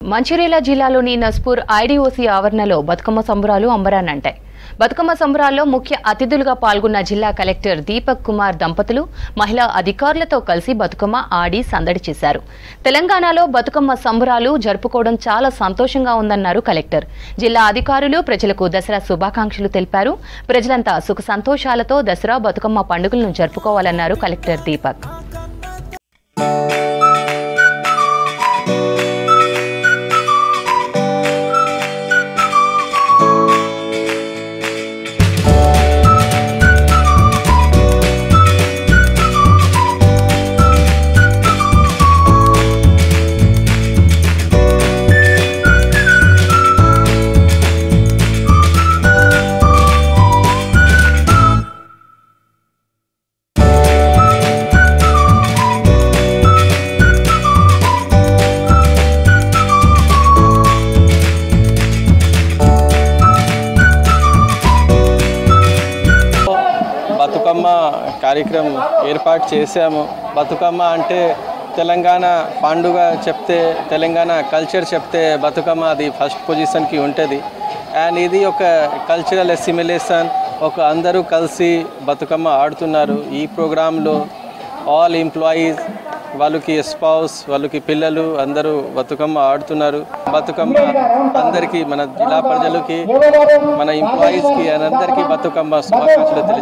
మంచిర్యాల జిల్లాలోని నస్పూర్ ఐడీఓసీ ఆవరణలో బతుకమ్మ సంబరాలు అంబరానంటాయి బతుకమ్మ సంబరాల్లో ముఖ్య అతిథులుగా పాల్గొన్న జిల్లా కలెక్టర్ దీపక్ కుమార్ దంపతులు మహిళా అధికారులతో కలిసి బతుకమ్మ ఆడి సందడి చేశారు తెలంగాణలో బతుకమ్మ సంబరాలు జరుపుకోవడం చాలా సంతోషంగా ఉందన్నారు కలెక్టర్ జిల్లా అధికారులు ప్రజలకు దసరా శుభాకాంక్షలు తెలిపారు ప్రజలంతా సుఖ సంతోషాలతో దసరా బతుకమ్మ పండుగలను జరుపుకోవాలన్నారు కలెక్టర్ దీపక్ బతుకమ్మ కార్యక్రమం ఏర్పాటు చేశాము బతుకమ్మ అంటే తెలంగాణ పండుగ చెప్తే తెలంగాణ కల్చర్ చెప్తే బతుకమ్మ అది ఫస్ట్ పొజిషన్కి ఉంటుంది అండ్ ఇది ఒక కల్చరల్ ఎస్సిమిలేషన్ ఒక అందరూ కలిసి బతుకమ్మ ఆడుతున్నారు ఈ ప్రోగ్రాంలో ఆల్ ఎంప్లాయీస్ వాళ్ళకి స్పౌస్ వాళ్ళకి పిల్లలు అందరూ బతుకమ్మ ఆడుతున్నారు బతుకమ్మ అందరికీ మన జిల్లా ప్రజలకి మన ఎంప్లాయీస్కి అందరికీ బతుకమ్మ శుభాకాంక్షలు తెలియ